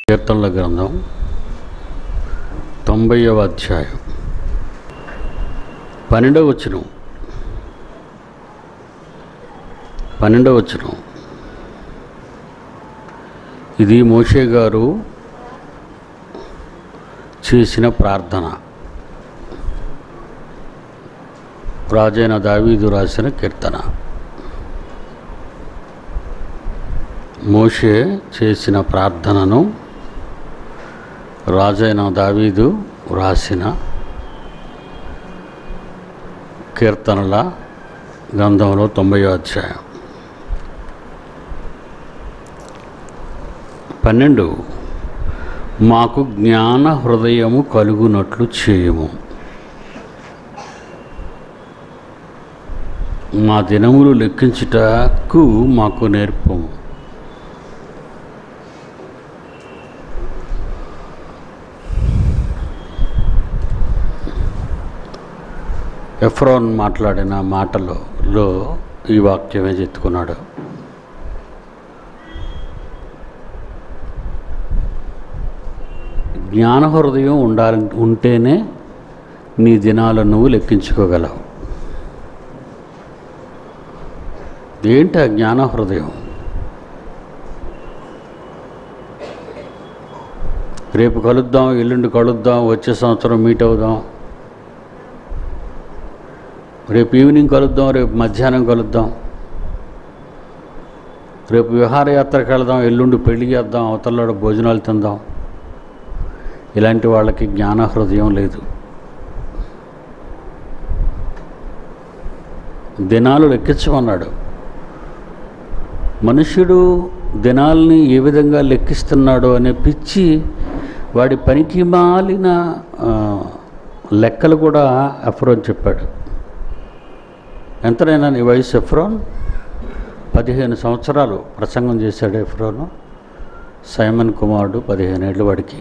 కీర్తనల గ్రంథం తొంభైవ అధ్యాయం పన్నెండవ వచనం పన్నెండవ వచనం ఇది మోషే గారు చేసిన ప్రార్థన రాజైన దావీదు రాసిన కీర్తన మోషే చేసిన ప్రార్థనను రాజైన దావీదు రాసిన కీర్తనల గ్రంథంలో తొంభై అధ్యాయం పన్నెండు మాకు జ్ఞాన హృదయము కలుగునట్లు చేయము మా దినములు లెక్కించుటకు మాకు నేర్పము ఎఫ్రోన్ మాట్లాడిన మాటలలో ఈ వాక్యమే చెప్పుకున్నాడు జ్ఞాన హృదయం ఉండాలి ఉంటేనే నీ దినాలను నువ్వు లెక్కించుకోగలవు ఏంటి ఆ జ్ఞాన హృదయం రేపు కలుద్దాం ఎల్లుండి కలుద్దాం వచ్చే సంవత్సరం మీట్ అవుదాం రేపు ఈవినింగ్ కలుద్దాం రేపు మధ్యాహ్నం కలుద్దాం రేపు విహారయాత్రకు వెళదాం ఎల్లుండి పెళ్లి చేద్దాం అవతలలో భోజనాలు తిందాం ఇలాంటి వాళ్ళకి జ్ఞాన హృదయం లేదు దినాలు లెక్కించమన్నాడు మనుష్యుడు దినాల్ని ఏ విధంగా లెక్కిస్తున్నాడో అనే పిచ్చి వాడి పనికి మాలిన ఆ, లెక్కలు కూడా ఎఫ్రోన్ చెప్పాడు ఎంతనైనా నీ వయసు ఎఫ్రోన్ పదిహేను సంవత్సరాలు ప్రసంగం చేశాడు ఎఫ్రోను సైమన్ కుమారుడు పదిహేను ఏళ్ళ వాడికి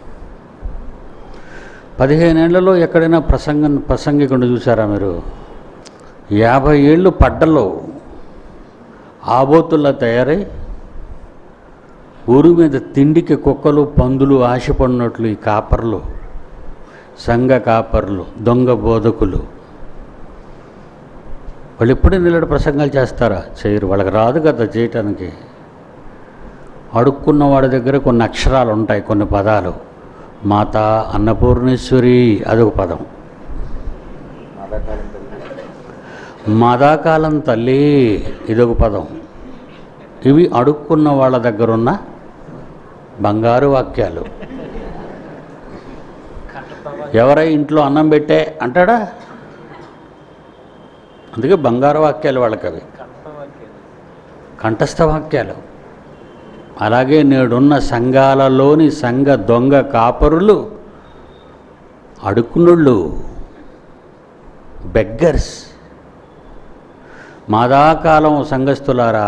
పదిహేనేళ్లలో ఎక్కడైనా ప్రసంగం ప్రసంగికుండా చూసారా మీరు యాభై ఏళ్ళు పడ్డలో ఆబోతుల్లా తయారై ఊరు మీద తిండికి కుక్కలు పందులు ఆశపడినట్లు ఈ కాపర్లు సంఘ కాపర్లు దొంగ బోధకులు వాళ్ళు ఎప్పుడూ నిలబడి ప్రసంగాలు చేస్తారా చేయరు వాళ్ళకి రాదు కదా చేయటానికి అడుక్కున్న వాడి దగ్గర కొన్ని అక్షరాలు ఉంటాయి కొన్ని పదాలు మాత అన్నపూర్ణేశ్వరి అదొక పదం మాదాకాలం తల్లి ఇదొక పదం ఇవి అడుక్కున్న వాళ్ళ దగ్గర ఉన్న బంగారు వాక్యాలు ఎవరై ఇంట్లో అన్నం పెట్టే అంటాడా అందుకే బంగారు వాక్యాలు వాళ్ళకి అవి కంఠస్థ వాక్యాలు అలాగే నేడున్న సంఘాలలోని సంఘ దొంగ కాపరులు అడుక్కునుళ్ళు బెగ్గర్స్ మాదాకాలం సంఘస్థులారా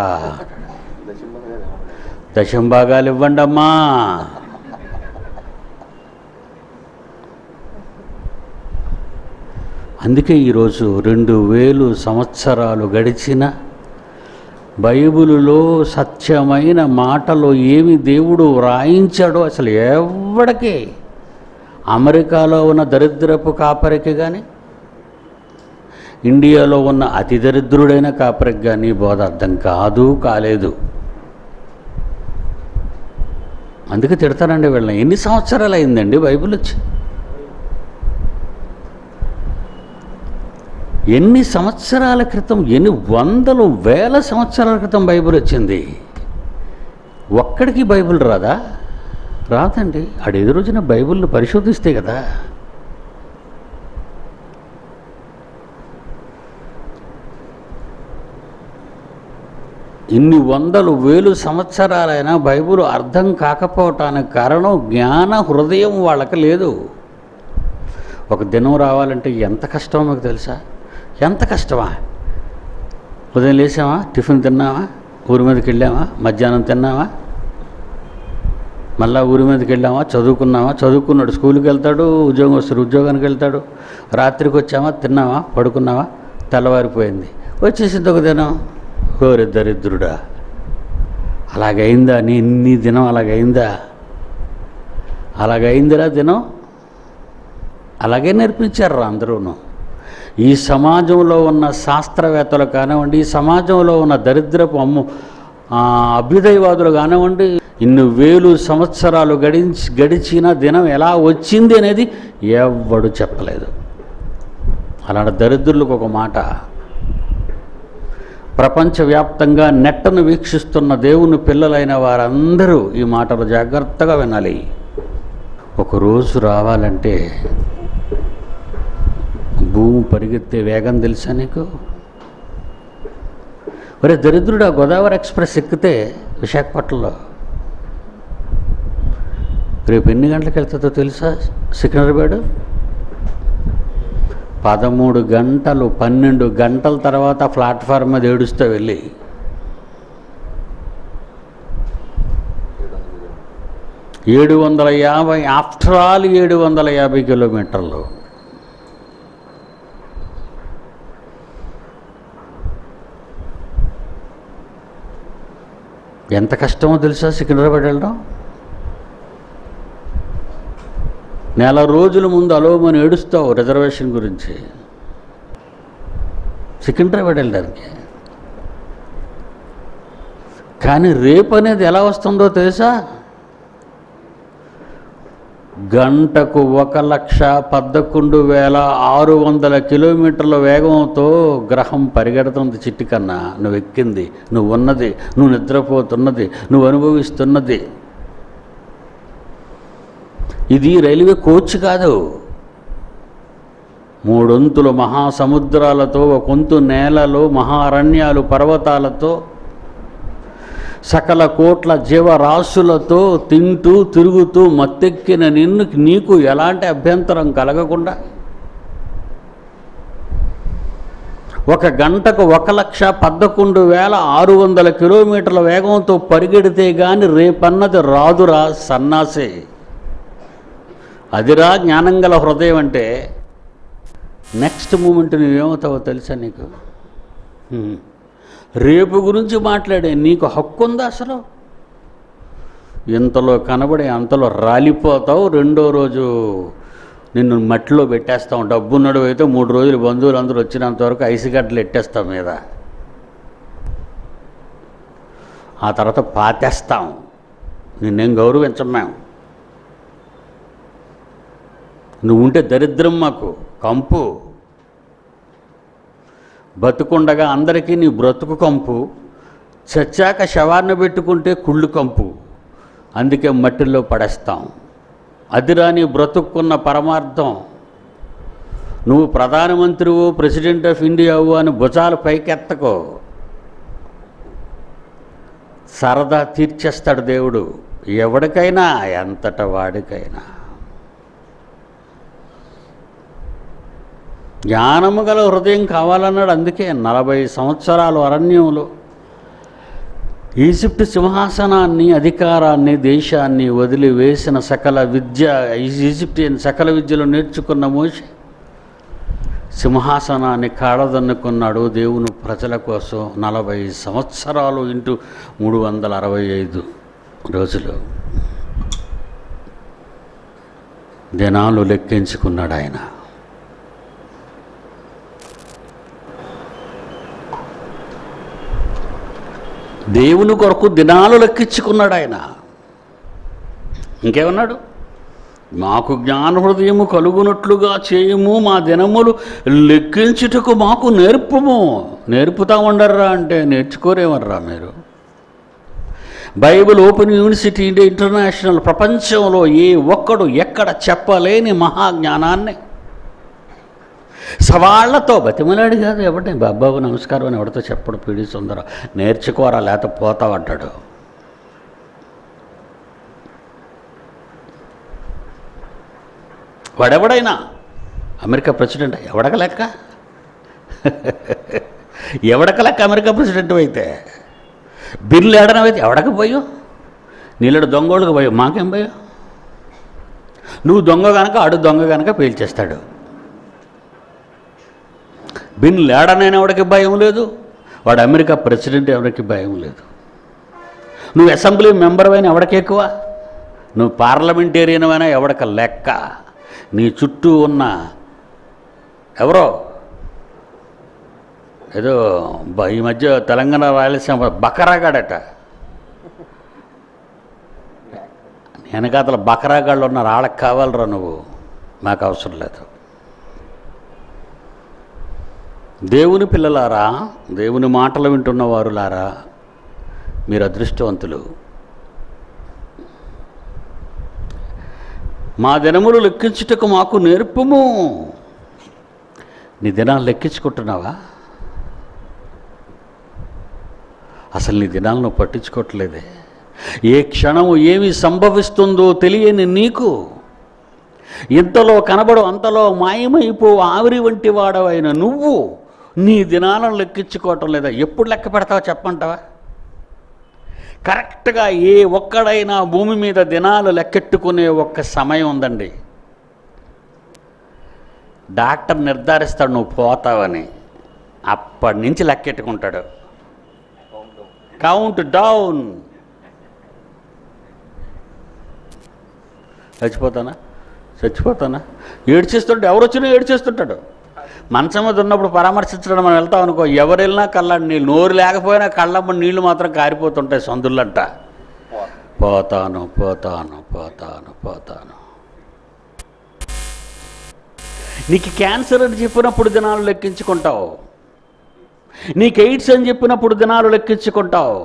దశంభాగాలు ఇవ్వండి అమ్మా అందుకే ఈరోజు రెండు వేలు సంవత్సరాలు గడిచిన బైబిలులో సత్యమైన మాటలో ఏమి దేవుడు వ్రాయించాడో అసలు ఎవడికి అమెరికాలో ఉన్న దరిద్రపు కాపరికి కానీ ఇండియాలో ఉన్న అతి దరిద్రుడైన కాపరికి కానీ బోధ అర్థం కాదు కాలేదు అందుకే తిడతానండి వీళ్ళని ఎన్ని సంవత్సరాలు అయిందండి బైబిల్ వచ్చి ఎన్ని సంవత్సరాల క్రితం ఎన్ని వందలు వేల సంవత్సరాల క్రితం బైబిల్ వచ్చింది ఒక్కడికి బైబిల్ రాదా రాదండి ఆడు ఎదు రోజున బైబిల్ని పరిశోధిస్తే కదా ఇన్ని వందలు వేలు సంవత్సరాలైనా బైబిల్ అర్థం కాకపోవటానికి కారణం జ్ఞాన హృదయం వాళ్ళకి లేదు ఒక దినం రావాలంటే ఎంత కష్టమో మీకు తెలుసా ఎంత కష్టమా ఉదయం లేసామా టిఫిన్ తిన్నామా ఊరి మీదకి వెళ్ళామా మధ్యాహ్నం తిన్నామా మళ్ళా ఊరి మీదకి వెళ్ళామా చదువుకున్నామా చదువుకున్నాడు స్కూల్కి వెళ్తాడు ఉద్యోగం వస్తాడు ఉద్యోగానికి వెళ్తాడు రాత్రికి వచ్చామా తిన్నామా పడుకున్నావా తెల్లవారిపోయింది వచ్చేసింది ఒక దినం ఓరి దరిద్రుడా అలాగైందా నీ నీ దినం అలాగైందా అలాగైందిరా దినం అలాగే నేర్పించారు అందరూను ఈ సమాజంలో ఉన్న శాస్త్రవేత్తలు కానివ్వండి ఈ సమాజంలో ఉన్న దరిద్రపు అమ్ము ఆ, అభ్యుదయవాదులు కానివ్వండి ఇన్ని వేలు సంవత్సరాలు గడించి గడిచిన దినం ఎలా వచ్చింది అనేది ఎవ్వడు చెప్పలేదు అలాంటి దరిద్రులకు ఒక మాట ప్రపంచవ్యాప్తంగా నెట్టను వీక్షిస్తున్న దేవుని పిల్లలైన వారందరూ ఈ మాటలు జాగ్రత్తగా వినాలి ఒక రోజు రావాలంటే భూమి పరిగెత్తే వేగం తెలుసా నీకు ఒరే దరిద్రుడు ఆ గోదావరి ఎక్స్ప్రెస్ ఎక్కితే విశాఖపట్నంలో రేపు ఎన్ని గంటలకు వెళ్తుందో తెలుసా సికింద్రాబాద్ పదమూడు గంటలు పన్నెండు గంటల తర్వాత ప్లాట్ఫామ్ మీద ఏడుస్తూ వెళ్ళి ఏడు వందల యాభై ఆఫ్టర్ ఆల్ ఏడు వందల యాభై కిలోమీటర్లు ఎంత కష్టమో తెలుసా సికింద్రాబాద్ వెళ్ళడం నెల రోజుల ముందు అలోమని ఏడుస్తావు రిజర్వేషన్ గురించి సికింద్రాబాద్ వెళ్ళడానికి కానీ రేపు అనేది ఎలా వస్తుందో తెలుసా గంటకు ఒక లక్ష పదకొండు వేల ఆరు వందల కిలోమీటర్ల వేగంతో గ్రహం పరిగెడుతుంది చిట్టి కన్నా నువ్వు ఎక్కింది నువ్వు ఉన్నది నువ్వు నిద్రపోతున్నది నువ్వు అనుభవిస్తున్నది ఇది రైల్వే కోచ్ కాదు మూడొంతులు మహాసముద్రాలతో ఒకంతు నేలలో మహారణ్యాలు పర్వతాలతో సకల కోట్ల జీవరాశులతో తింటూ తిరుగుతూ మత్తెక్కిన నిన్ను నీకు ఎలాంటి అభ్యంతరం కలగకుండా ఒక గంటకు ఒక లక్ష పదకొండు వేల ఆరు వందల కిలోమీటర్ల వేగంతో పరిగెడితే గాని రేపన్నది రాదురా సన్నాసే అదిరా జ్ఞానం గల హృదయం అంటే నెక్స్ట్ మూమెంట్ నువ్వేమవుతావో తెలుసా నీకు హ్మ్. రేపు గురించి మాట్లాడే నీకు హక్కు ఉందా అసలు ఇంతలో కనబడి అంతలో రాలిపోతావు రెండో రోజు నిన్ను మట్టిలో పెట్టేస్తాం డబ్బున్నడు అయితే మూడు రోజులు బంధువులు అందరూ వచ్చినంత వరకు ఐసిగడ్డలు ఎట్టేస్తాం మీద ఆ తర్వాత పాతేస్తాం నిన్నేం గౌరవించం మేము నువ్వు ఉంటే దరిద్రం మాకు కంపు బతుకుండగా అందరికీ నీ బ్రతుకు కంపు చచ్చాక శవాన్ని పెట్టుకుంటే కుళ్ళు కంపు అందుకే మట్టిలో పడేస్తాం అదిరా నీ బ్రతుక్కున్న పరమార్థం నువ్వు ప్రధానమంత్రివు ప్రెసిడెంట్ ఆఫ్ ఇండియావు అని భుజాలు పైకెత్తకో సరదా తీర్చేస్తాడు దేవుడు ఎవడికైనా ఎంతట వాడికైనా జ్ఞానము గల హృదయం కావాలన్నాడు అందుకే నలభై సంవత్సరాలు అరణ్యంలో ఈజిప్ట్ సింహాసనాన్ని అధికారాన్ని దేశాన్ని వదిలివేసిన సకల విద్య ఈజిప్టియన్ సకల విద్యలు నేర్చుకున్న మోషే సింహాసనాన్ని కాడదన్నుకున్నాడు దేవుని ప్రజల కోసం నలభై సంవత్సరాలు ఇంటూ మూడు వందల అరవై ఐదు రోజులు దినాలు లెక్కించుకున్నాడు ఆయన దేవుని కొరకు దినాలు లెక్కించుకున్నాడు ఆయన ఇంకేమన్నాడు మాకు జ్ఞాన హృదయము కలుగునట్లుగా చేయము మా దినములు లెక్కించుటకు మాకు నేర్పము నేర్పుతా ఉండర్రా అంటే నేర్చుకోరేమర్రా మీరు Bible open university India international ప్రపంచంలో ఏ ఒక్కడు ఎక్కడ చెప్పలేని మహాజ్ఞానాన్ని సవాళ్లతో బతిమలాడు కాదు ఎవడే బాబాబు నమస్కారం అని ఎవరితో చెప్పడు పీడి సుందరం నేర్చుకోరా లేకపోతే పోతావంటాడు వాడెవడైనా అమెరికా ప్రెసిడెంట్ ఎవడక లెక్క ఎవడక లెక్క అమెరికా ప్రెసిడెంట్ అయితే బిల్లు ఏడనవైతే ఎవడక పోయో నీళ్ళడు దొంగోళ్ళకి పోయో మాకేం పోయో నువ్వు దొంగ కనుక ఆడు దొంగ కనుక పేల్చేస్తాడు బిన్ లేడనైన ఎవడికి భయం లేదు వాడు అమెరికా ప్రెసిడెంట్ ఎవరికి భయం లేదు నువ్వు అసెంబ్లీ మెంబర్ అయిన ఎవడికి ఎక్కువ నువ్వు పార్లమెంటేరియన్ అయినా ఎవడక లెక్క నీ చుట్టూ ఉన్న ఎవరో ఏదో బ- ఈ మధ్య తెలంగాణ రాయలసీమ బకరాగాడట వెనకాతల బకరాగాళ్ళు ఉన్నారు వాళ్ళకి కావాలరా నువ్వు నాకు అవసరం లేదు దేవుని పిల్లలారా దేవుని మాటలు వింటున్న వారులారా మీరు అదృష్టవంతులు మా దినములు లెక్కించుటకు మాకు నేర్పుము నీ దినాలు లెక్కించుకుంటున్నావా అసలు నీ దినాలను నువ్వు పట్టించుకోవట్లేదే ఏ క్షణము ఏమి సంభవిస్తుందో తెలియని నీకు ఇంతలో కనబడు అంతలో మాయమైపో ఆవిరి వంటి వాడవైన నువ్వు నీ దినాలను లెక్కించుకోవటం లేదా ఎప్పుడు లెక్క పెడతావో చెప్పంటావా కరెక్ట్గా ఏ ఒక్కడైనా భూమి మీద దినాలు లెక్కెట్టుకునే ఒక్క సమయం ఉందండి డాక్టర్ నిర్ధారిస్తాడు నువ్వు పోతావని అప్పటి నుంచి లెక్కెట్టుకుంటాడు కౌంట్ డౌన్ చచ్చిపోతానా చచ్చిపోతానా ఏడ్చేస్తుంటే ఎవరు వచ్చినా ఏడ్చేస్తుంటాడు మంచం మీద ఉన్నప్పుడు పరామర్శించడం మనం వెళ్తాం అనుకో ఎవరు వెళ్ళినా కళ్ళ నీళ్ళు నోరు లేకపోయినా కళ్ళమ్మ నీళ్లు మాత్రం కారిపోతుంటాయి సందులంట పోతాను పోతాను పోతాను పోతాను నీకు క్యాన్సర్ అని చెప్పినప్పుడు దినాలు లెక్కించుకుంటావు నీకు ఎయిడ్స్ అని చెప్పినప్పుడు దినాలు లెక్కించుకుంటావు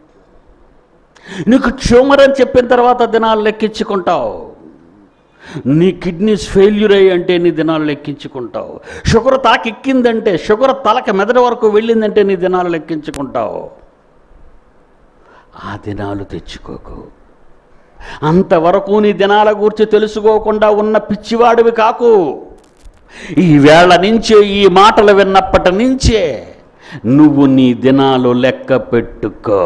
నీకు ట్యూమర్ అని చెప్పిన తర్వాత దినాలు లెక్కించుకుంటావు నీ కిడ్నీస్ ఫెయిల్యూర్ అయ్యి అంటే నీ దినాలు లెక్కించుకుంటావు షుగర్ తలకెక్కిందంటే షుగర్ తలకి మెదడు వరకు వెళ్ళిందంటే నీ దినాలు లెక్కించుకుంటావు ఆ దినాలు తెచ్చుకోకు అంతవరకు నీ దినాల గురించి తెలుసుకోకుండా ఉన్న పిచ్చివాడివి కాకు ఈ వేళ నుంచే ఈ మాటలు విన్నప్పటి నుంచే నువ్వు నీ దినాలు లెక్క పెట్టుకో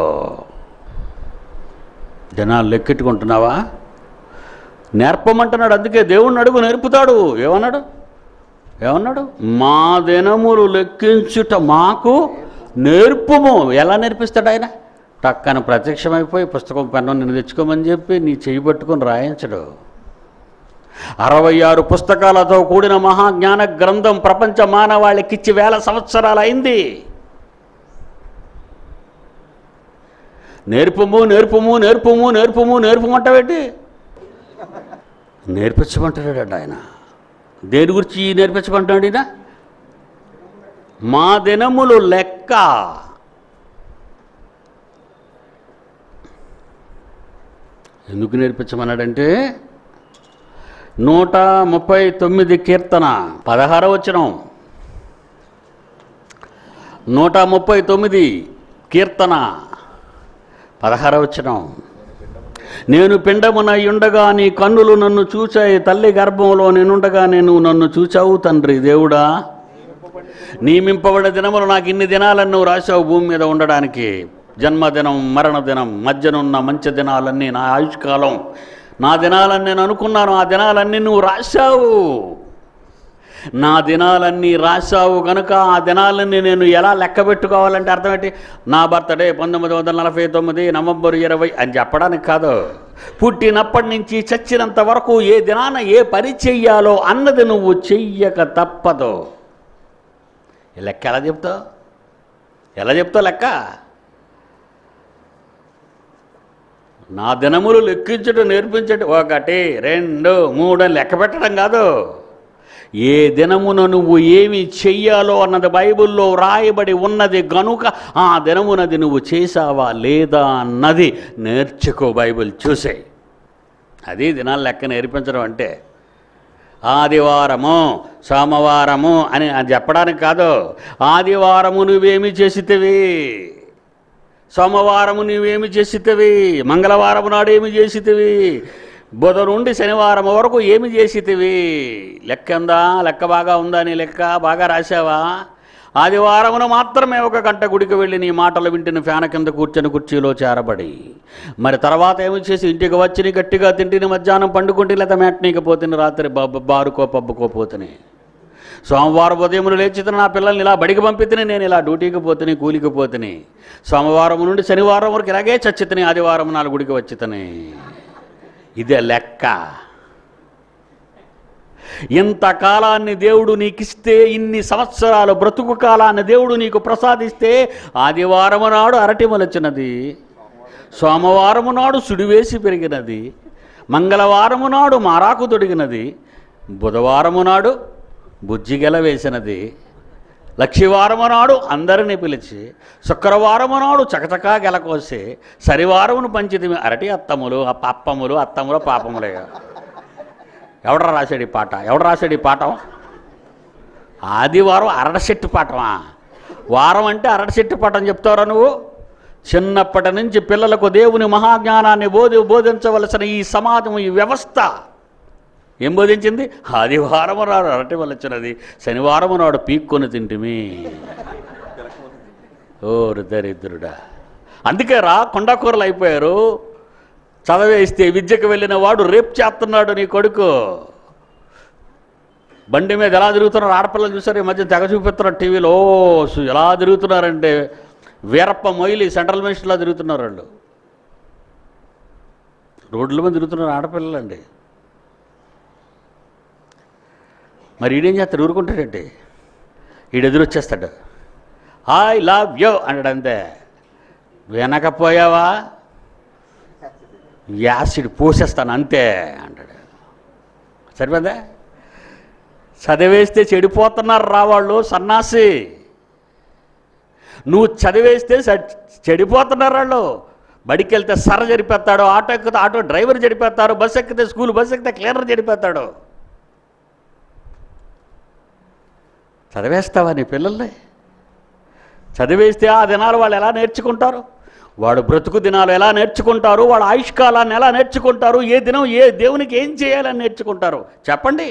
దినాలు లెక్కెట్టుకుంటున్నావా నేర్పమంటున్నాడు అందుకే దేవుణ్ణి అడుగు నేర్పుతాడు ఏమన్నాడు ఏమన్నాడు మా దినములు లెక్కించుట మాకు నేర్పుము ఎలా నేర్పిస్తాడు ఆయన టక్కన ప్రత్యక్షమైపోయి పుస్తకం పెన్ను నిన్ను తెచ్చుకోమని చెప్పి నీ చేయి పట్టుకొని రాయించడు అరవై ఆరు పుస్తకాలతో కూడిన మహాజ్ఞాన గ్రంథం ప్రపంచ మానవాళికిచ్చి వేల సంవత్సరాలు అయింది నేర్పము నేర్పము నేర్పము నేర్పము నేర్పమంటావేంటి నేర్పించమంటాడు ఆయన దేని గురించి నేర్పించమంటాడు ఈయన మా దినములు లెక్క ఎందుకు నేర్పించమన్నాడంటే నూట ముప్పై తొమ్మిది కీర్తన పదహార వచనం నూట ముప్పై తొమ్మిది కీర్తన పదహార వచనం నేను పిండమునై ఉండగా నీ కన్నులు నన్ను చూచాయి తల్లి గర్భంలో నేనుండగా నేను నన్ను చూచావు తండ్రి దేవుడా నియమింపబడిన దినములు నాకు ఇన్ని దినాలను నువ్వు రాశావు భూమి మీద ఉండడానికి జన్మదినం మరణదినం మధ్యనున్న మంచి దినాలన్నీ నా ఆయుష్కాలం నా దినాలని నేను అనుకున్నాను ఆ దినాలన్నీ నువ్వు రాశావు నా దినాలన్నీ రాశావు కనుక ఆ దినాలన్నీ నేను ఎలా లెక్క పెట్టుకోవాలంటే అర్థం ఏంటి నా బర్త్డే పంతొమ్మిది వందల నలభై తొమ్మిది నవంబర్ ఇరవై అని చెప్పడానికి కాదు పుట్టినప్పటి నుంచి చచ్చినంత వరకు ఏ దినాన ఏ పని చెయ్యాలో అన్నది నువ్వు చెయ్యక తప్పదు ఈ లెక్క ఎలా చెప్తావు ఎలా చెప్తావు లెక్క నా దినములు లెక్కించడం నేర్పించడం ఒకటి రెండు మూడు అని లెక్క పెట్టడం కాదు ఏ దినమున నువ్వు ఏమి చెయ్యాలో అన్నది బైబిల్లో రాయబడి ఉన్నది గనుక ఆ దినమునది నువ్వు చేసావా లేదా అన్నది నేర్చుకో బైబిల్ చూసే అది దినాలు లెక్క నేర్పించడం అంటే ఆదివారము సోమవారము అని అది చెప్పడానికి కాదు ఆదివారము నువ్వేమి చేసితివి సోమవారము నువ్వేమి చేసితివి మంగళవారము నాడు ఏమి చేసితివి బుధ నుండి శనివారం వరకు ఏమి చేసితివి లెక్క ఉందా లెక్క బాగా ఉందా నీ లెక్క బాగా రాశావా ఆదివారమున మాత్రమే ఒక గంట గుడికి వెళ్ళి నీ మాటలు వింటిన ఫ్యాన కింద కూర్చొని కుర్చీలో చేరబడి మరి తర్వాత ఏమి చేసి ఇంటికి వచ్చి నీ గట్టిగా తింటిని మధ్యాహ్నం పండుకుంటే లేదా మేటనీకి పోతిని రాత్రి బా- బారుకో పబ్బుకోపోతుని సోమవారం ఉదయం లేచితే నా పిల్లల్ని ఇలా బడికి పంపితేనే నేను ఇలా డ్యూటీకి పోతుని కూలికి పోతుని సోమవారం నుండి శనివారం వరకు ఇలాగే చచ్చితని ఆదివారం నాలుగు గుడికి వచ్చితని ఇదే లెక్క ఇంతకాలాన్ని దేవుడు నీకిస్తే ఇన్ని సంవత్సరాలు బ్రతుకు కాలాన్ని దేవుడు నీకు ప్రసాదిస్తే ఆదివారము నాడు అరటి మొలచినది సోమవారము నాడు సుడివేసి పెరిగినది మంగళవారము నాడు మారాకు తొడిగినది బుధవారము నాడు బుజ్జిగెల వేసినది లక్షివారము నాడు అందరిని పిలిచి శుక్రవారము నాడు చకచకా గెలకోసి శనివారమును పంచితిమి అరటి అత్తములు ఆ పప్పములు అత్తములు పాపములే ఎవడ రాశాడు ఈ పాట ఎవడ రాశాడు ఈ పాఠం ఆదివారం అరటి చెట్టు పాఠమా వారం అంటే అరటి చెట్టు పాఠం చెప్తావురా నువ్వు చిన్నప్పటి నుంచి పిల్లలకు దేవుని మహాజ్ఞానాన్ని బోధి బోధించవలసిన ఈ సమాజం ఈ వ్యవస్థ ఏం బోధించింది ఆదివారము నాడు అరటి వలచినది శనివారము నాడు పీక్కొని తింటిమి ఓరు దరిద్రుడా అందుకే రా కొండకూరలు అయిపోయారు చదవేస్తే విద్యకు వెళ్ళిన వాడు రేపు చేస్తున్నాడు నీ కొడుకు బండి మీద ఎలా తిరుగుతున్నారు ఆడపిల్లలు చూసారు ఈ మధ్య తెగ చూపిస్తున్నారు టీవీలో ఓ సు- ఎలా తిరుగుతున్నారంటే వీరప్ప మొయిలి సెంట్రల్ మినిస్టర్లా తిరుగుతున్నారు వాళ్ళు రోడ్ల మీద తిరుగుతున్నారు ఆడపిల్లలండి మరి ఈడేం చేస్తాడు ఊరుకుంటాడండి ఈడు ఎదురు వచ్చేస్తాడు ఐ లవ్ యూ అంటాడు అంతే వినకపోయావా యాసిడ్ పోసేస్తాను అంతే అంటాడు సరిపోయిందా చదివేస్తే చెడిపోతున్నారు రా వాళ్ళు సన్నాసి నువ్వు చదివేస్తే స- చెడిపోతున్నారు వాళ్ళు బడికి వెళ్తే సర చెడిపోతాడు ఆటో ఎక్కితే ఆటో డ్రైవర్ చెడిపోతారు బస్ ఎక్కితే స్కూల్ బస్ ఎక్కితే క్లీనర్ చెడిపోతాడు చదివేస్తావా నీ పిల్లల్ని చదివేస్తే ఆ దినాలు వాళ్ళు ఎలా నేర్చుకుంటారు వాడు బ్రతుకు దినాలు ఎలా నేర్చుకుంటారు వాడు ఆయుష్కాలాన్ని ఎలా నేర్చుకుంటారు ఏ దినం ఏ దేవునికి ఏం చేయాలని నేర్చుకుంటారు చెప్పండి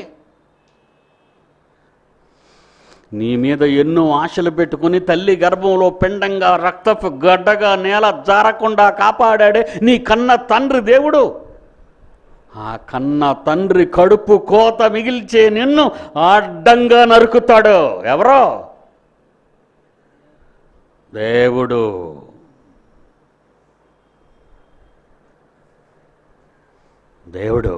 నీ మీద ఎన్నో ఆశలు పెట్టుకుని తల్లి గర్భంలో పిండంగా రక్తపు గడ్డగా నేల జారకుండా కాపాడాడే నీ కన్న తండ్రి దేవుడు ఆ కన్న తండ్రి కడుపు కోత మిగిల్చే నిన్ను అడ్డంగా నరుకుతాడు ఎవరో దేవుడు దేవుడు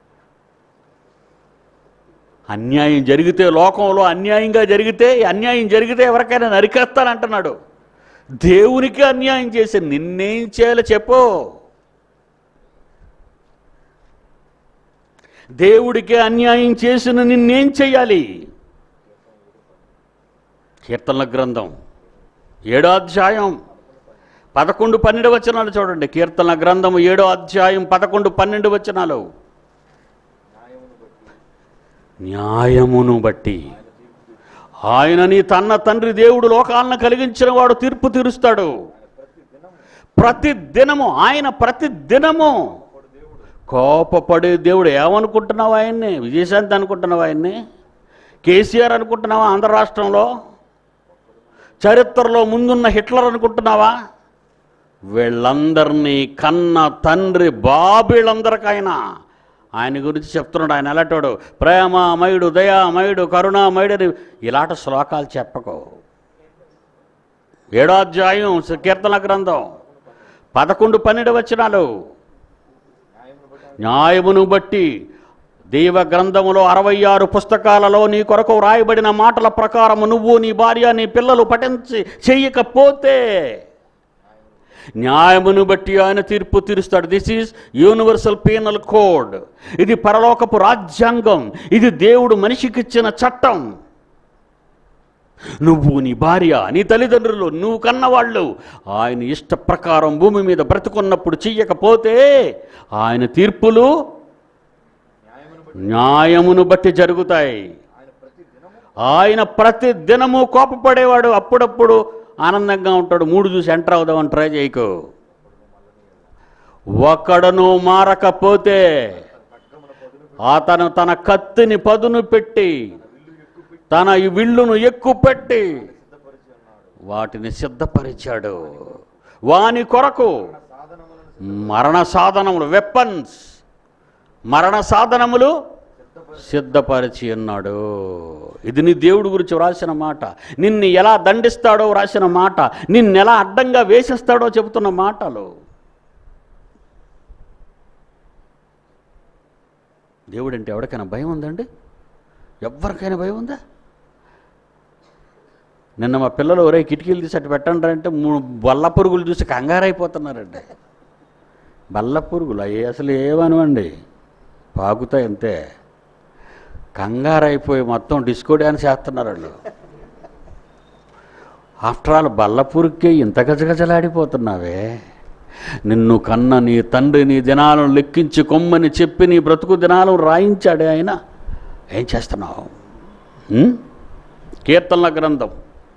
అన్యాయం జరిగితే లోకంలో అన్యాయంగా జరిగితే ఈ అన్యాయం జరిగితే ఎవరికైనా నరికేస్తానంటున్నాడు దేవునికి అన్యాయం చేసి నిన్నేం చేయాలో చెప్పు దేవుడికి అన్యాయం చేసిన నిన్నేం చెయ్యాలి కీర్తనల గ్రంథం ఏడో అధ్యాయం పదకొండు పన్నెండు వచనాలు చూడండి కీర్తన గ్రంథం ఏడో అధ్యాయం పదకొండు పన్నెండు వచనాలు న్యాయమును బట్టి ఆయన నీ తన్న తండ్రి దేవుడు లోకాలను కలిగించిన వాడు తీర్పు తీరుస్తాడు ప్రతి దినము ఆయన ప్రతి దినము కోపపడే దేవుడు ఏమనుకుంటున్నావు ఆయన్ని విజయశాంతి అనుకుంటున్నావు ఆయన్ని కేసీఆర్ అనుకుంటున్నావా ఆంధ్ర రాష్ట్రంలో చరిత్రలో ముందున్న హిట్లర్ అనుకుంటున్నావా వీళ్ళందరినీ కన్న తండ్రి బాబీళ్ళందరికైనా ఆయన గురించి చెప్తున్నాడు ఆయన ఎలాంటోడు ప్రేమమయుడు దయామయుడు కరుణామయుడు అని ఇలాంటి శ్లోకాలు చెప్పకు ఏడో అధ్యాయం కీర్తన గ్రంథం పదకొండు పన్నెండు వచనాలు న్యాయమును బట్టి దైవ గ్రంథములో అరవై ఆరు పుస్తకాలలో నీ కొరకు వ్రాయబడిన మాటల ప్రకారము నువ్వు నీ భార్య నీ పిల్లలు పఠించి చెయ్యకపోతే న్యాయమును బట్టి ఆయన తీర్పు తీరుస్తాడు this is universal penal code ఇది పరలోకపు రాజ్యాంగం ఇది దేవుడు మనిషికిచ్చిన చట్టం నువ్వు నీ భార్య నీ తల్లిదండ్రులు నువ్వు కన్నవాళ్ళు ఆయన ఇష్ట ప్రకారం భూమి మీద బ్రతుకున్నప్పుడు చెయ్యకపోతే ఆయన తీర్పులు న్యాయమును బట్టి జరుగుతాయి ఆయన ప్రతి దినము కోపపడేవాడు అప్పుడప్పుడు ఆనందంగా ఉంటాడు మూడు చూసి ఎంటర్ అవుదామని ట్రై చేయకు ఒకడను మారకపోతే అతను తన కత్తిని పదును పెట్టి తన ఈ విల్లును ఎక్కుపెట్టి వాటిని సిద్ధపరిచాడు వాని కొరకు మరణ సాధనములు వెపన్స్ మరణ సాధనములు సిద్ధపరిచి ఉన్నాడు ఇది నీ దేవుడి గురించి వ్రాసిన మాట నిన్ను ఎలా దండిస్తాడో వ్రాసిన మాట నిన్నెలా అడ్డంగా వేసేస్తాడో చెబుతున్న మాటలు దేవుడు అంటే ఎవరికైనా భయం ఉందండి ఎవరికైనా భయం ఉందా నిన్న మా పిల్లలు ఒరే కిటికీలు తీసి అటు పెట్టండి అంటే మూడు బల్ల పురుగులు చూసి కంగారైపోతున్నారండి బల్ల పురుగులు అవి అసలు ఏమనవండి పాకుతాయి అంతే కంగారైపోయి మొత్తం డిస్కో డ్యాన్స్ చేస్తున్నారు వాళ్ళు ఆఫ్టర్ ఆల్ బల్లపూరికే ఇంత గజగజలాడిపోతున్నావే నిన్ను కన్న నీ తండ్రి నీ దినాలను లెక్కించి కొమ్మని చెప్పి నీ బ్రతుకు దినాలను రాయించాడే ఆయన ఏం చేస్తున్నావు ఉం? కీర్తనల గ్రంథం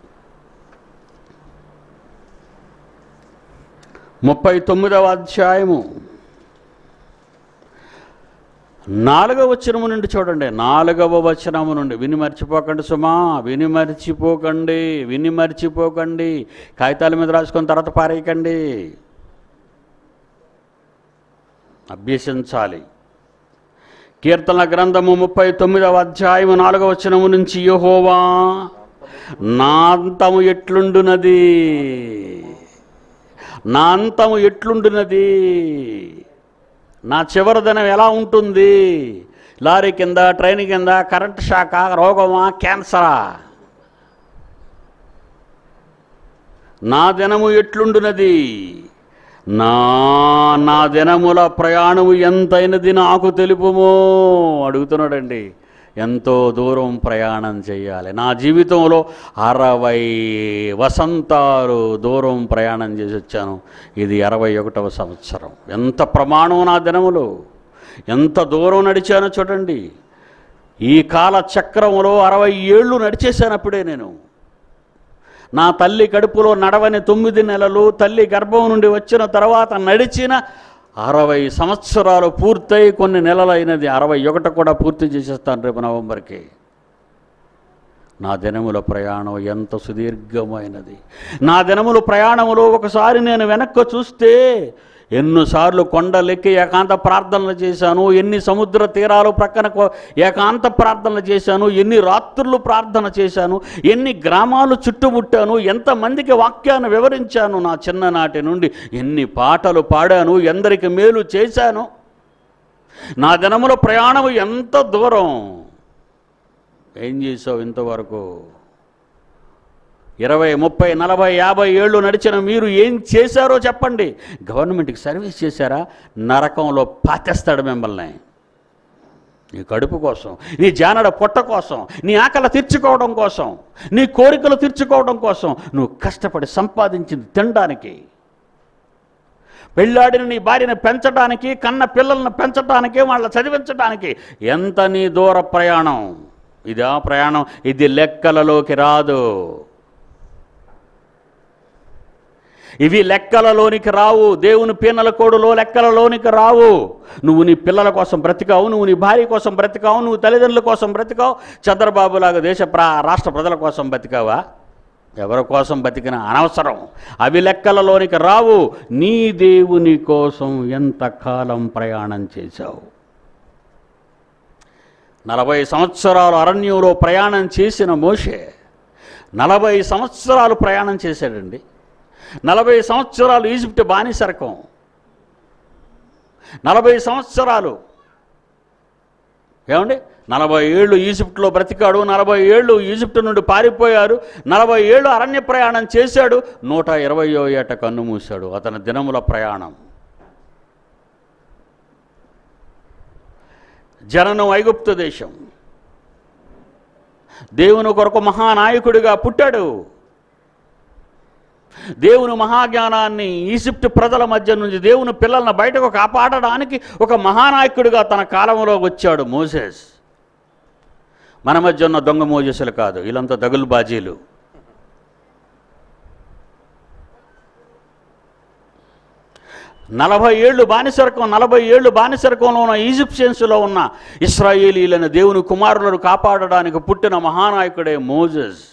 ముప్పై తొమ్మిదవ అధ్యాయము నాలుగవ వచనము నుండి చూడండి నాలుగవ వచనము నుండి విని మర్చిపోకండి సుమా విని మర్చిపోకండి విని మర్చిపోకండి కాగితాల మీద రాసుకొని తర్వాత పారేయకండి అభ్యసించాలి కీర్తన గ్రంథము ముప్పై తొమ్మిదవ అధ్యాయము నాలుగవ వచనము నుంచి యహోవా నా అంతము ఎట్లుండునది నా అంతము ఎట్లుండునది నా చివరి దినం ఎలా ఉంటుంది లారీ కింద ట్రైన్ కింద కరెంట్ షాక రోగమా క్యాన్సరా నా దినము ఎట్లుండునది నా నా దినముల ప్రయాణము ఎంతైనది నాకు తెలుపుమో అడుగుతున్నాడండి ఎంతో దూరం ప్రయాణం చేయాలి నా జీవితంలో అరవై వసంతాలు దూరం ప్రయాణం చేసి వచ్చాను ఇది అరవై ఒకటవ సంవత్సరం ఎంత ప్రమాణం నా దినములు ఎంత దూరం నడిచానో చూడండి ఈ కాల చక్రంలో అరవై ఏళ్ళు నడిచేశాను అప్పుడే నేను నా తల్లి కడుపులో నడవని తొమ్మిది నెలలు తల్లి గర్భం నుండి వచ్చిన తర్వాత నడిచిన అరవై సంవత్సరాలు పూర్తయి కొన్ని నెలలైనది అరవై ఒకటి కూడా పూర్తి చేసేస్తాను రేపు నవంబర్కి నా దినముల ప్రయాణం ఎంత సుదీర్ఘమైనది నా దినముల ప్రయాణములో ఒకసారి నేను వెనక్కి చూస్తే ఎన్నిసార్లు కొండలెక్కి ఏకాంత ప్రార్థనలు చేశాను ఎన్ని సముద్ర తీరాలు ప్రక్కన కొ- ఏకాంత ప్రార్థనలు చేశాను ఎన్ని రాత్రులు ప్రార్థన చేశాను ఎన్ని గ్రామాలు చుట్టుముట్టాను ఎంతమందికి వాక్యాన్ని వివరించాను నా చిన్ననాటి నుండి ఎన్ని పాటలు పాడాను ఎందరికి మేలు చేశాను నా దినముల ప్రయాణం ఎంత దూరం ఏం చేసావు ఇంతవరకు ఇరవై ముప్పై నలభై యాభై ఏళ్ళు నడిచిన మీరు ఏం చేశారో చెప్పండి గవర్నమెంట్కి సర్వీస్ చేశారా నరకంలో పాతేస్తాడు మిమ్మల్ని నీ కడుపు కోసం నీ జానడ పొట్ట కోసం నీ ఆకలి తీర్చుకోవడం కోసం నీ కోరికలు తీర్చుకోవడం కోసం నువ్వు కష్టపడి సంపాదించింది తినడానికి పెళ్ళాడిన నీ భార్యను పెంచడానికి కన్న పిల్లలను పెంచడానికి వాళ్ళ చదివించడానికి ఎంత నీ దూర ప్రయాణం ఇదా ప్రయాణం ఇది లెక్కలలోకి రాదు ఇవి లెక్కలలోనికి రావు దేవుని పీనల కోడులో లెక్కలలోనికి రావు నువ్వు నీ పిల్లల కోసం బ్రతికావు నువ్వు నీ భార్య కోసం బ్రతికావు నువ్వు తల్లిదండ్రుల కోసం బ్రతికావు చంద్రబాబులాగా దేశ ప్రా రాష్ట్ర ప్రజల కోసం బతికావా ఎవరి కోసం బతికిన అనవసరం అవి లెక్కలలోనికి రావు నీ దేవుని కోసం ఎంతకాలం ప్రయాణం చేశావు నలభై సంవత్సరాలు అరణ్యంలో ప్రయాణం చేసిన మోషే నలభై సంవత్సరాలు ప్రయాణం చేశాడండి నలభై సంవత్సరాలు ఈజిప్ట్ బానిసరకం నలభై సంవత్సరాలు ఏమండి నలభై ఏళ్ళు ఈజిప్ట్లో బ్రతికాడు నలభై ఏళ్ళు ఈజిప్ట్ నుండి పారిపోయారు నలభై ఏళ్ళు అరణ్య ప్రయాణం చేశాడు నూట ఇరవయో ఏట కన్ను మూశాడు అతని దినముల ప్రయాణం జననం ఐగుప్తు దేశం దేవుని కొరకు మహానాయకుడిగా పుట్టాడు దేవుని మహాజ్ఞానాన్ని ఈజిప్ట్ ప్రజల మధ్య నుంచి దేవుని పిల్లల్ని బయటకు కాపాడడానికి ఒక మహానాయకుడిగా తన కాలంలో వచ్చాడు మోసెస్ మన మధ్య ఉన్న దొంగ మోజెసులు కాదు వీళ్ళంతా దగులు బాజీలు నలభై ఏళ్ళు బానిసరకం నలభై ఏళ్ళు బానిసరకంలో ఉన్న ఈజిప్షియన్స్లో ఉన్న ఇస్రాయేలీలను దేవుని కుమారులను కాపాడడానికి పుట్టిన మహానాయకుడే మోజెస్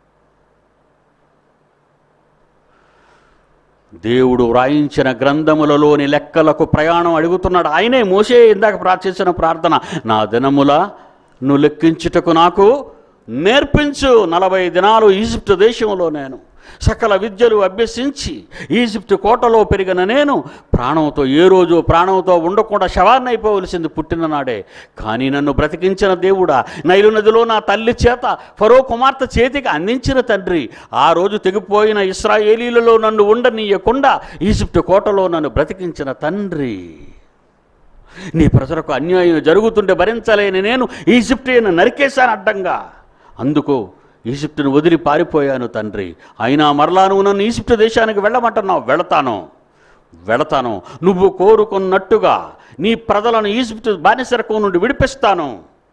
దేవుడు వ్రాయించిన గ్రంథములలోని లెక్కలకు ప్రయాణం అడుగుతున్నాడు ఆయనే మోసే ఇందాక ప్రార్థించిన ప్రార్థన నా దినముల నువ్వు లెక్కించుటకు నాకు నేర్పించు నలభై దినాలు ఈజిప్ట్ దేశంలో నేను సకల విద్యలు అభ్యసించి ఈజిప్ట్ కోటలో పెరిగిన నేను ప్రాణంతో ఏ రోజు ప్రాణంతో ఉండకుండా శవాన్ని అయిపోవలసింది పుట్టిన నాడే కానీ నన్ను బ్రతికించిన దేవుడా నైలు నదిలో నా తల్లి చేత ఫరో కుమార్తె చేతికి అందించిన తండ్రి ఆ రోజు తెగిపోయిన ఇస్రాయేలీలలో నన్ను ఉండనీయకుండా ఈజిప్ట్ కోటలో నన్ను బ్రతికించిన తండ్రి నీ ప్రజలకు అన్యాయం జరుగుతుంటే భరించలేని నేను ఈజిప్టియను నరికేశాను అడ్డంగా అందుకు ఈజిప్టును వదిలి పారిపోయాను తండ్రి అయినా మరలా నువ్వు నన్ను ఈజిప్టు దేశానికి వెళ్ళమంటున్నావు వెళతాను వెళతాను నువ్వు కోరుకున్నట్టుగా నీ ప్రజలను ఈజిప్టు బానిసరకం నుండి విడిపిస్తాను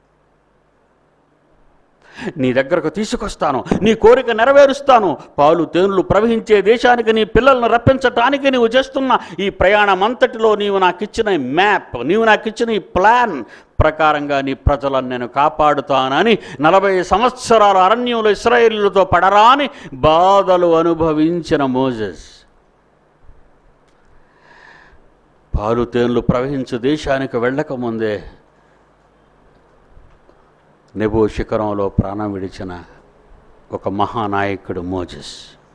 నీ దగ్గరకు తీసుకొస్తాను నీ కోరిక నెరవేరుస్తాను పాలు తేనెలు ప్రవహించే దేశానికి నీ పిల్లలను రప్పించటానికి నీవు చేస్తున్న ఈ ప్రయాణం అంతటిలో నీవు నాకు ఇచ్చిన ఈ మ్యాప్ నీవు నాకు ఇచ్చిన ఈ ప్లాన్ ప్రకారంగా నీ ప్రజలను నేను కాపాడుతానని నలభై సంవత్సరాల అరణ్యంలో ఇస్రాయేలులతో పడరాని బాధలు అనుభవించిన మోజెస్ పాలు తేనెలు ప్రవహించు దేశానికి వెళ్ళకముందే నెబో శిఖరంలో ప్రాణం విడిచిన ఒక మహానాయకుడు మోజెస్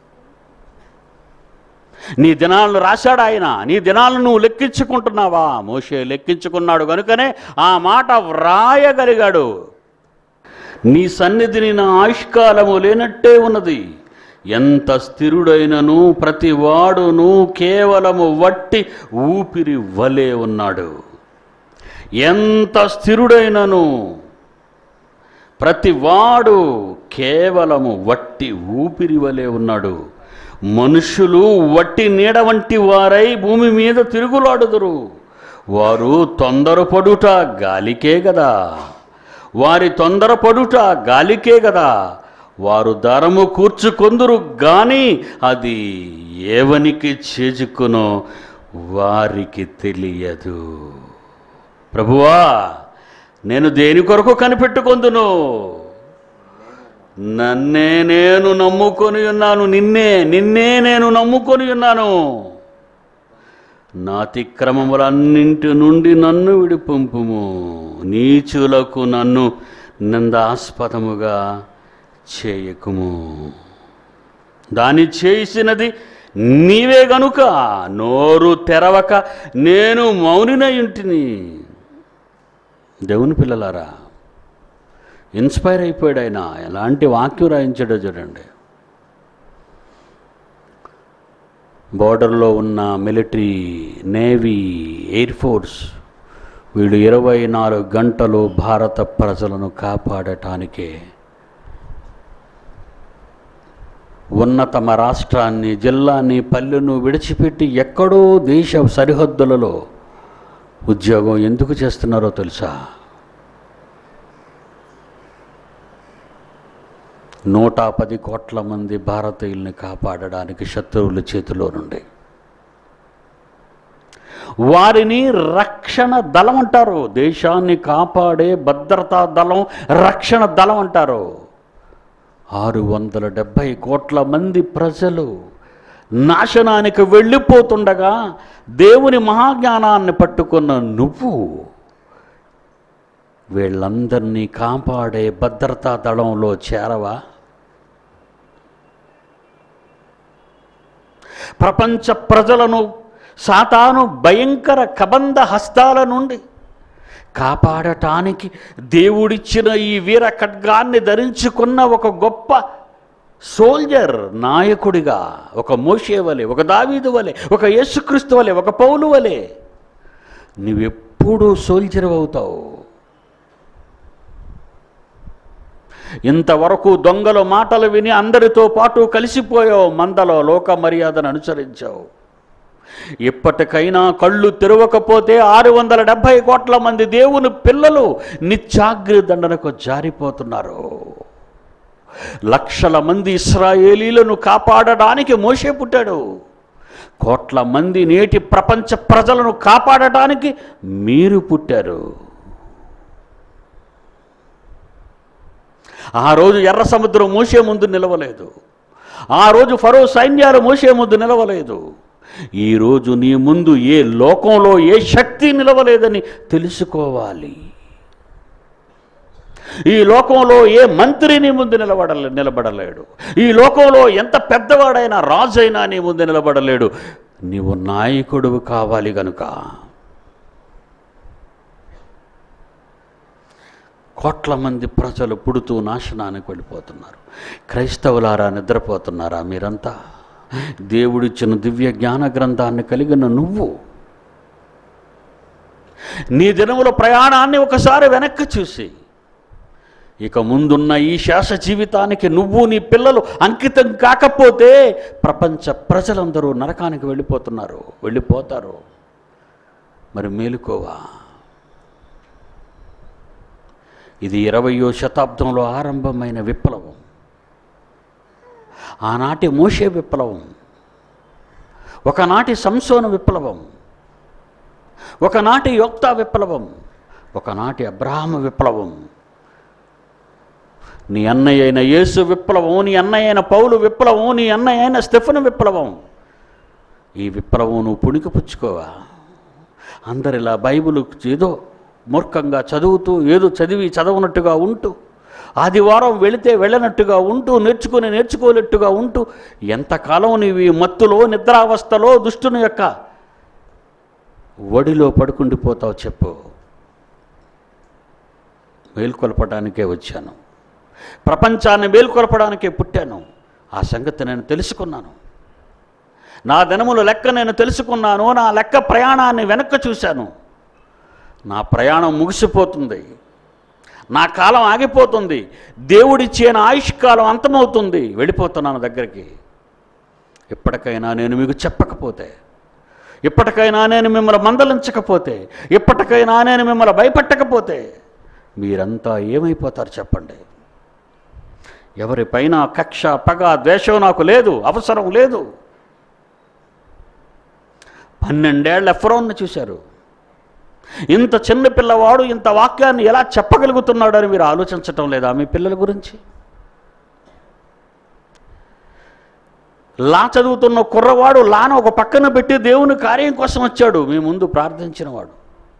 నీ దినాలను రాశాడు ఆయన నీ దినాలను నువ్వు లెక్కించుకుంటున్నావా మోషే లెక్కించుకున్నాడు కనుకనే ఆ మాట వ్రాయగలిగాడు నీ సన్నిధిని నా ఆయుష్కాలము లేనట్టే ఉన్నది ఎంత స్థిరుడైనను ప్రతి వాడును కేవలము వట్టి ఊపిరి వలే ఉన్నాడు ఎంత స్థిరుడైనను ప్రతి వాడు కేవలము వట్టి ఊపిరి వలె ఉన్నాడు మనుషులు వట్టి నీడ వంటి వారై భూమి మీద తిరుగులాడుదురు వారు తొందరపడుట గాలికే గదా వారి తొందరపడుట గాలికే గదా వారు దరము కూర్చుకొందురు గాని అది ఏవనికి చేజుకునో వారికి తెలియదు ప్రభువా నేను దేని కొరకు కనిపెట్టుకొందును నన్నే నేను నమ్ముకొని ఉన్నాను నిన్నే నిన్నే నేను నమ్ముకొని ఉన్నాను నా అతిక్రమములన్నింటి నుండి నన్ను విడిపంపుము నీచులకు నన్ను నిందాస్పదముగా చేయకుము దాని చేసినది నీవే గనుక నోరు తెరవక నేను మౌనినై ఉంటిని దేవుని పిల్లలారా ఇన్స్పైర్ అయిపోయాడు ఆయన ఎలాంటి వాక్యం రాయించాడో చూడండి బోర్డర్లో ఉన్న మిలిటరీ నేవీ ఎయిర్ ఫోర్స్ వీళ్ళు ఇరవై నాలుగు గంటలు భారత ప్రజలను కాపాడటానికే ఉన్న తమ రాష్ట్రాన్ని జిల్లాని పల్లెను విడిచిపెట్టి ఎక్కడో దేశ సరిహద్దులలో ఉద్యోగం ఎందుకు చేస్తున్నారో తెలుసా నూట పది కోట్ల మంది భారతీయుల్ని కాపాడడానికి శత్రువుల చేతిలో నుండి వారిని రక్షణ దళం అంటారు దేశాన్ని కాపాడే భద్రతా దళం రక్షణ దళం అంటారు ఆరు వందల డెబ్భై కోట్ల మంది ప్రజలు నాశనానికి వెళ్ళిపోతుండగా దేవుని మహాజ్ఞానాన్ని పట్టుకున్న నువ్వు వీళ్ళందరినీ కాపాడే భద్రతా దళంలో చేరవా ప్రపంచ ప్రజలను సాతాను భయంకర కబంధ హస్తాల నుండి కాపాడటానికి దేవుడిచ్చిన ఈ వీర ఖడ్గాన్ని ధరించుకున్న ఒక గొప్ప సోల్జర్ నాయకుడిగా ఒక మోషే వలె ఒక దావీదు వలె ఒక యేసుక్రీస్తు వలె ఒక పౌలు వలె నువ్వెప్పుడు సోల్జర్ అవుతావు ఇంతవరకు దొంగల మాటలు విని అందరితో పాటు కలిసిపోయావు మందలో లోక మర్యాదను అనుసరించావు ఇప్పటికైనా కళ్ళు తెరవకపోతే ఆరు వందల డెబ్భై కోట్ల మంది దేవుని పిల్లలు నిత్యాగ్రి దండనకు జారిపోతున్నారు లక్షల మంది ఇస్రాయేలీలను కాపాడడానికి మోసే పుట్టాడు కోట్ల మంది నేటి ప్రపంచ ప్రజలను కాపాడటానికి మీరు పుట్టారు ఆ రోజు ఎర్ర సముద్రం మూసే ముందు నిలవలేదు ఆ రోజు ఫరో సైన్యాలు మూసే ముందు నిలవలేదు ఈరోజు నీ ముందు ఏ లోకంలో ఏ శక్తి నిలవలేదని తెలుసుకోవాలి ఈ లోకంలో ఏ మంత్రి నీ ముందు నిలబడ నిలబడలేడు ఈ లోకంలో ఎంత పెద్దవాడైనా రాజైనా నీ ముందు నిలబడలేడు నీవు నాయకుడు కావాలి గనుక కోట్ల మంది ప్రజలు పుడుతూ నాశనానికి వెళ్ళిపోతున్నారు క్రైస్తవులారా నిద్రపోతున్నారా మీరంతా దేవుడిచ్చిన దివ్య జ్ఞాన గ్రంథాన్ని కలిగిన నువ్వు నీ దినముల ప్రయాణాన్ని ఒకసారి వెనక్కి చూసి ఇక ముందున్న ఈ శాస జీవితానికి నువ్వు నీ పిల్లలు అంకితం కాకపోతే ప్రపంచ ప్రజలందరూ నరకానికి వెళ్ళిపోతున్నారు వెళ్ళిపోతారు మరి మేలుకోవా ఇది ఇరవయో శతాబ్దంలో ఆరంభమైన విప్లవం ఆనాటి మోషే విప్లవం ఒకనాటి సంసోన విప్లవం ఒకనాటి యోక్తా విప్లవం ఒకనాటి అబ్రాహ్మ విప్లవం నీ అన్నయ్య అయిన యేసు విప్లవం నీ అన్నయ్య అయిన పౌలు విప్లవం నీ అన్నయ్య అయిన స్టెఫన్ విప్లవం ఈ విప్లవం నువ్వు పుణికిపుచ్చుకోవా అందరిలా బైబిల్ ఏదో మూర్ఖంగా చదువుతూ ఏదో చదివి చదవనట్టుగా ఉంటూ ఆదివారం వెళితే వెళ్ళనట్టుగా ఉంటూ నేర్చుకుని నేర్చుకోనట్టుగా ఉంటూ ఎంతకాలం నీవు ఈ మత్తులో నిద్రావస్థలో దుష్టుని యొక్క ఒడిలో పడుకుండిపోతావు చెప్పు మేల్కొల్పడానికే వచ్చాను ప్రపంచాన్ని మేల్కొల్పడానికే పుట్టాను ఆ సంగతి నేను తెలుసుకున్నాను నా దినముల లెక్క నేను తెలుసుకున్నాను నా లెక్క ప్రయాణాన్ని వెనక్కి చూశాను నా ప్రయాణం ముగిసిపోతుంది నా కాలం ఆగిపోతుంది దేవుడిచ్చే నా ఆయుష్కాలం అంతమవుతుంది వెళ్ళిపోతున్నాను దగ్గరికి ఇప్పటికైనా నేను మీకు చెప్పకపోతే ఇప్పటికైనా నేను మిమ్మల్ని మందలించకపోతే ఇప్పటికైనా నేను మిమ్మల్ని భయపెట్టకపోతే మీరంతా ఏమైపోతారు చెప్పండి ఎవరిపైన కక్ష పగ ద్వేషం నాకు లేదు అవసరం లేదు పన్నెండేళ్ల ఎఫ్రోన్ని చూశారు ఇంత చిన్న పిల్లవాడు ఇంత వాక్యాన్ని ఎలా చెప్పగలుగుతున్నాడని మీరు ఆలోచించటం లేదా మీ పిల్లల గురించి లా చదువుతున్న కుర్రవాడు లాను ఒక పక్కన పెట్టి దేవుని కార్యం కోసం వచ్చాడు మీ ముందు ప్రార్థించినవాడు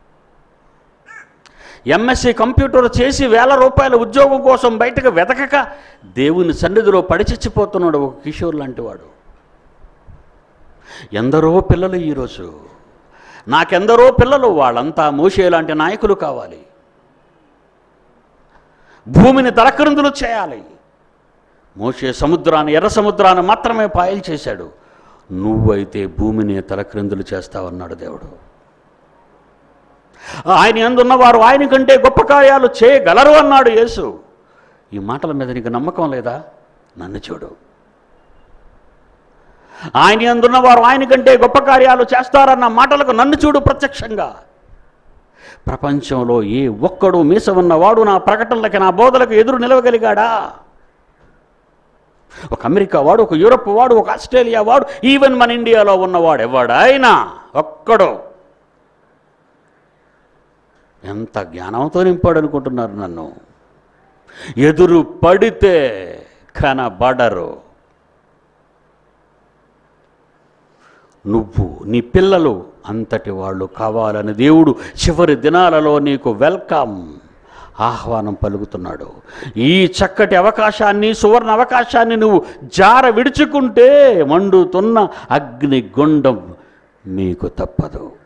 ఎంఎస్సి కంప్యూటర్ చేసి వేల రూపాయల ఉద్యోగం కోసం బయటకు వెతకక దేవుని సన్నిధిలో పడిచచ్చిపోతున్నాడు ఒక కిషోర్ లాంటి వాడు ఎందరో పిల్లలు ఈరోజు నాకెందరో పిల్లలు వాళ్ళంతా మోషే లాంటి నాయకులు కావాలి భూమిని తలక్రిందులు చేయాలి మోషే సముద్రాన్ని ఎర్ర సముద్రాన్ని మాత్రమే పాయలు చేశాడు నువ్వైతే భూమిని తలక్రిందులు చేస్తావన్నాడు దేవుడు ఆయన ఎందున్న వారు ఆయన కంటే గొప్ప కార్యాలు చేయగలరు అన్నాడు యేసు ఈ మాటల మీద నీకు నమ్మకం లేదా నన్ను చూడు ఆయన ఎందున్న వారు ఆయన కంటే గొప్ప కార్యాలు చేస్తారన్న మాటలకు నన్ను చూడు ప్రత్యక్షంగా ప్రపంచంలో ఏ ఒక్కడు మీస ఉన్నవాడు నా ప్రకటనలకి నా బోధలకు ఎదురు నిలవగలిగాడా ఒక అమెరికా వాడు ఒక యూరప్ వాడు ఒక ఆస్ట్రేలియా వాడు ఈవెన్ మన ఇండియాలో ఉన్నవాడు ఎవడైనా ఒక్కడు ఎంత జ్ఞానంతో నింపాడు అనుకుంటున్నారు నన్ను ఎదురు పడితే కనబడరు నువ్వు నీ పిల్లలు అంతటి వాళ్ళు కావాలని దేవుడు చివరి దినాలలో నీకు వెల్కమ్ ఆహ్వానం పలుకుతున్నాడు ఈ చక్కటి అవకాశాన్ని సువర్ణ అవకాశాన్ని నువ్వు జార విడుచుకుంటే మండుతున్న అగ్ని గుండం మీకు తప్పదు